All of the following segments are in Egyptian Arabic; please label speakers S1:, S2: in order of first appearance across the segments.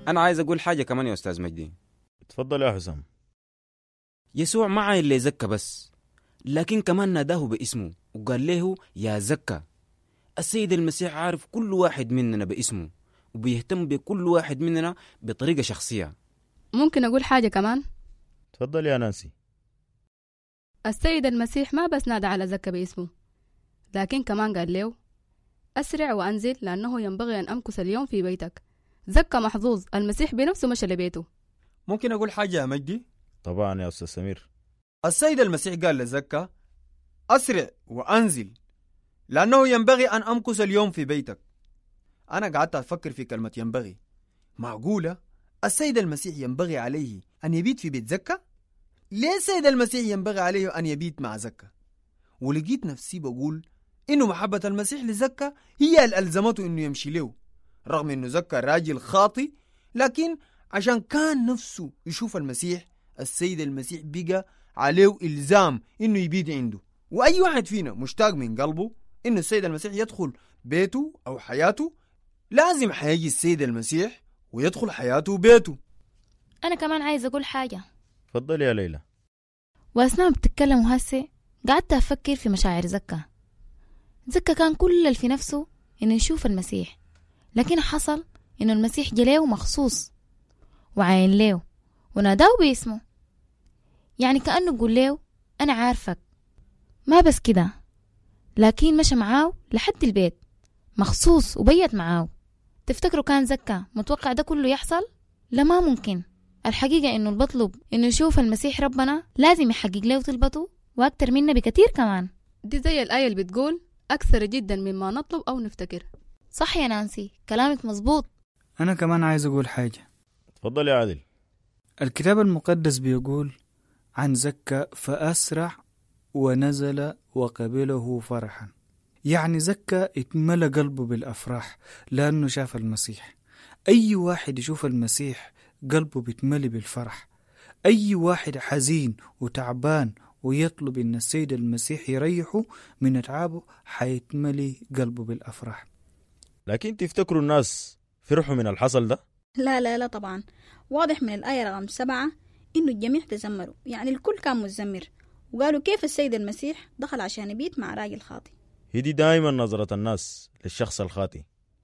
S1: أنا عايز أقول حاجة كمان يا أستاذ مجدي
S2: اتفضل يا حسام
S1: يسوع ما عاين اللي زكى بس لكن كمان ناداه باسمه وقال له يا زكى السيد المسيح عارف كل واحد مننا باسمه وبيهتم بكل واحد مننا بطريقة شخصية
S3: ممكن أقول حاجة كمان
S2: اتفضل يا نانسي
S3: السيد المسيح ما بس نادى على زكا باسمه لكن كمان قال له أسرع وأنزل لأنه ينبغي أن أمكث اليوم في بيتك زكا محظوظ المسيح بنفسه مشى لبيته
S4: ممكن أقول حاجة يا مجدي
S2: طبعا يا أستاذ سمير
S4: السيد المسيح قال لزكا أسرع وأنزل لأنه ينبغي أن أمكث اليوم في بيتك أنا قعدت أفكر في كلمة ينبغي معقولة السيد المسيح ينبغي عليه أن يبيت في بيت زكا؟ ليه السيد المسيح ينبغي عليه أن يبيت مع زكا؟ ولقيت نفسي بقول إنه محبة المسيح لزكا هي اللي ألزمته إنه يمشي له رغم إنه زكا راجل خاطي لكن عشان كان نفسه يشوف المسيح السيد المسيح بقى عليه إلزام إنه يبيد عنده وأي واحد فينا مشتاق من قلبه إنه السيد المسيح يدخل بيته أو حياته لازم حيجي السيد المسيح ويدخل حياته وبيته
S5: أنا كمان عايز أقول حاجة
S2: اتفضل يا ليلى
S5: وأثناء ما بتتكلموا هسه قعدت أفكر في مشاعر زكا زكا كان كل اللي في نفسه إنه يشوف المسيح لكن حصل إنه المسيح جليه مخصوص وعاين له وناداه باسمه يعني كأنه يقول له أنا عارفك ما بس كده لكن مشى معاه لحد البيت مخصوص وبيت معاه تفتكروا كان زكا متوقع ده كله يحصل؟ لا ما ممكن الحقيقة إنه البطلب إنه يشوف المسيح ربنا لازم يحقق له طلبته وأكتر منا بكتير كمان
S3: دي زي الآية اللي بتقول أكثر جدا مما نطلب أو نفتكر
S5: صح يا نانسي كلامك مظبوط
S6: أنا كمان عايز أقول حاجة
S2: اتفضل يا عادل
S6: الكتاب المقدس بيقول عن زكا فأسرع ونزل وقبله فرحا يعني زكا اتملى قلبه بالأفراح لأنه شاف المسيح أي واحد يشوف المسيح قلبه بيتملي بالفرح أي واحد حزين وتعبان ويطلب إن السيد المسيح يريحه من أتعابه حيتملي قلبه بالأفراح
S2: لكن تفتكروا الناس فرحوا من الحصل ده
S7: لا لا لا طبعا واضح من الآية رقم سبعة إنه الجميع تزمروا يعني الكل كان متزمر وقالوا كيف السيد المسيح دخل عشان يبيت مع راجل خاطي
S2: هي دي دائما نظرة الناس للشخص الخاطي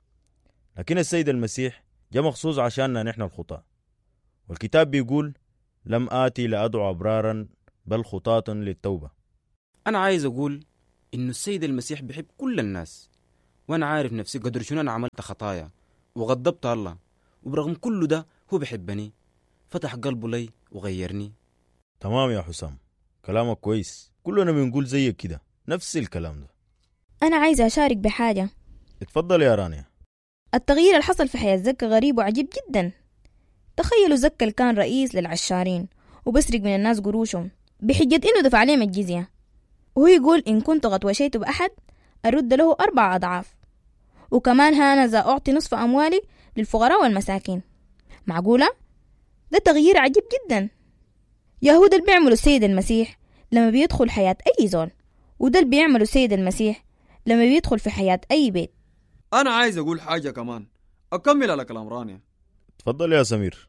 S2: لكن السيد المسيح جاء مخصوص عشاننا نحن الخطاة والكتاب بيقول لم آتي لأدعو أبرارا بل خطاة للتوبة
S1: أنا عايز أقول إنه السيد المسيح بيحب كل الناس وأنا عارف نفسي قدر شنو أنا عملت خطايا وغضبت الله وبرغم كل ده هو بيحبني فتح قلبه لي وغيرني
S2: تمام يا حسام كلامك كويس كلنا بنقول زيك كده نفس الكلام ده
S8: أنا عايزة أشارك بحاجة
S2: اتفضل يا رانيا
S8: التغيير اللي حصل في حياة زكا غريب وعجيب جدا تخيلوا زكا اللي كان رئيس للعشارين وبسرق من الناس قروشهم بحجة إنه دفع عليهم الجزية وهو يقول إن كنت غطوشيت بأحد أرد له أربع أضعاف وكمان هانذا أعطي نصف أموالي للفقراء والمساكين معقولة؟ ده تغيير عجيب جدا يهود اللي بيعملوا السيد المسيح لما بيدخل حياة أي زول وده اللي بيعمله السيد المسيح لما بيدخل في حياة أي بيت
S4: أنا عايز أقول حاجة كمان أكمل على كلام رانيا
S2: اتفضل يا سمير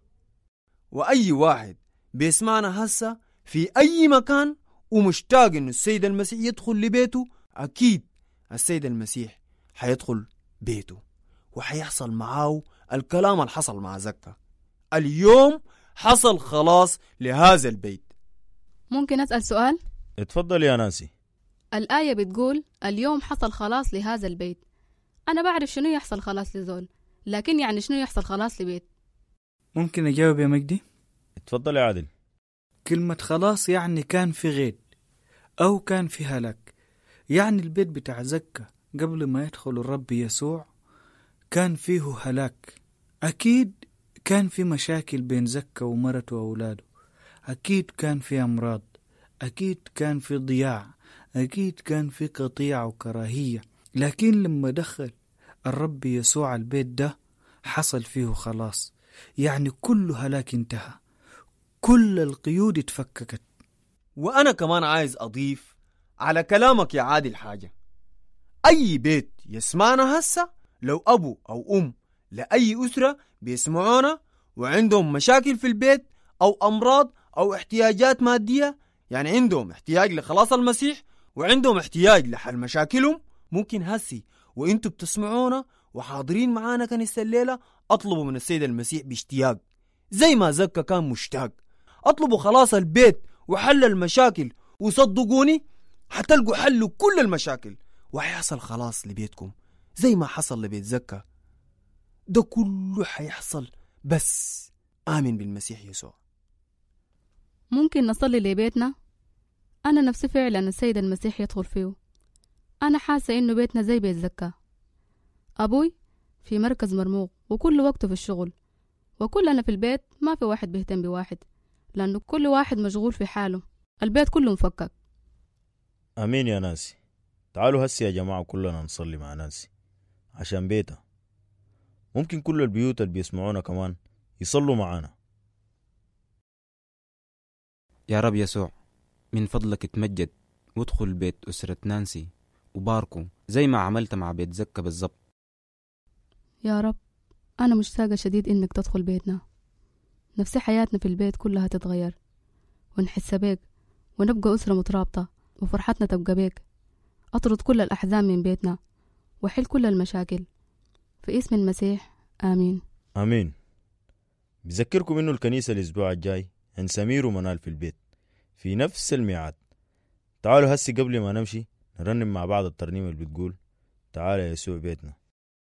S4: وأي واحد بيسمعنا هسه في أي مكان ومشتاق إنه السيد المسيح يدخل لبيته أكيد السيد المسيح حيدخل بيته وحيحصل معاه الكلام اللي حصل مع زكا اليوم حصل خلاص لهذا البيت
S3: ممكن أسأل سؤال
S2: اتفضل يا نانسي
S3: الآية بتقول اليوم حصل خلاص لهذا البيت أنا بعرف شنو يحصل خلاص لزول لكن يعني شنو يحصل خلاص لبيت
S6: ممكن أجاوب يا مجدي؟
S2: اتفضل يا عادل
S6: كلمة خلاص يعني كان في غيد أو كان في هلاك يعني البيت بتاع زكا قبل ما يدخل الرب يسوع كان فيه هلاك أكيد كان في مشاكل بين زكا ومرته وأولاده أكيد كان في أمراض أكيد كان في ضياع أكيد كان في قطيعة وكراهية لكن لما دخل الرب يسوع البيت ده حصل فيه خلاص يعني كل هلاك انتهى كل القيود اتفككت
S4: وأنا كمان عايز أضيف على كلامك يا عادل حاجة أي بيت يسمعنا هسه لو أبو أو أم لأي أسرة بيسمعونا وعندهم مشاكل في البيت أو أمراض أو احتياجات مادية يعني عندهم احتياج لخلاص المسيح وعندهم احتياج لحل مشاكلهم ممكن هسي وانتوا بتسمعونا وحاضرين معانا كنيسة الليلة اطلبوا من السيد المسيح باشتياق زي ما زكا كان مشتاق اطلبوا خلاص البيت وحل المشاكل وصدقوني حتلقوا حل كل المشاكل وحيحصل خلاص لبيتكم زي ما حصل لبيت زكا ده كله حيحصل بس آمن بالمسيح يسوع
S3: ممكن نصلي لبيتنا أنا نفسي فعلا السيد المسيح يدخل فيه أنا حاسة إنه بيتنا زي بيت زكا أبوي في مركز مرموق وكل وقته في الشغل وكلنا في البيت ما في واحد بيهتم بواحد لأنه كل واحد مشغول في حاله البيت كله مفكك
S2: امين يا ناسي تعالوا هسي يا جماعه كلنا نصلي مع نانسي عشان بيتها ممكن كل البيوت اللي بيسمعونا كمان يصلوا معانا
S1: يا رب يسوع من فضلك اتمجد وادخل بيت أسرة نانسي وباركوا زي ما عملت مع بيت زكا بالظبط
S3: يا رب أنا مشتاقة شديد إنك تدخل بيتنا نفسي حياتنا في البيت كلها تتغير ونحس بيك ونبقى أسرة مترابطة وفرحتنا تبقى بيك أطرد كل الأحزان من بيتنا وحل كل المشاكل في اسم المسيح آمين
S2: امين بذكركم انه الكنيسه الاسبوع الجاي عند سمير ومنال في البيت في نفس الميعاد تعالوا هسي قبل ما نمشي نرنم مع بعض الترنيمه اللي بتقول تعال يا يسوع بيتنا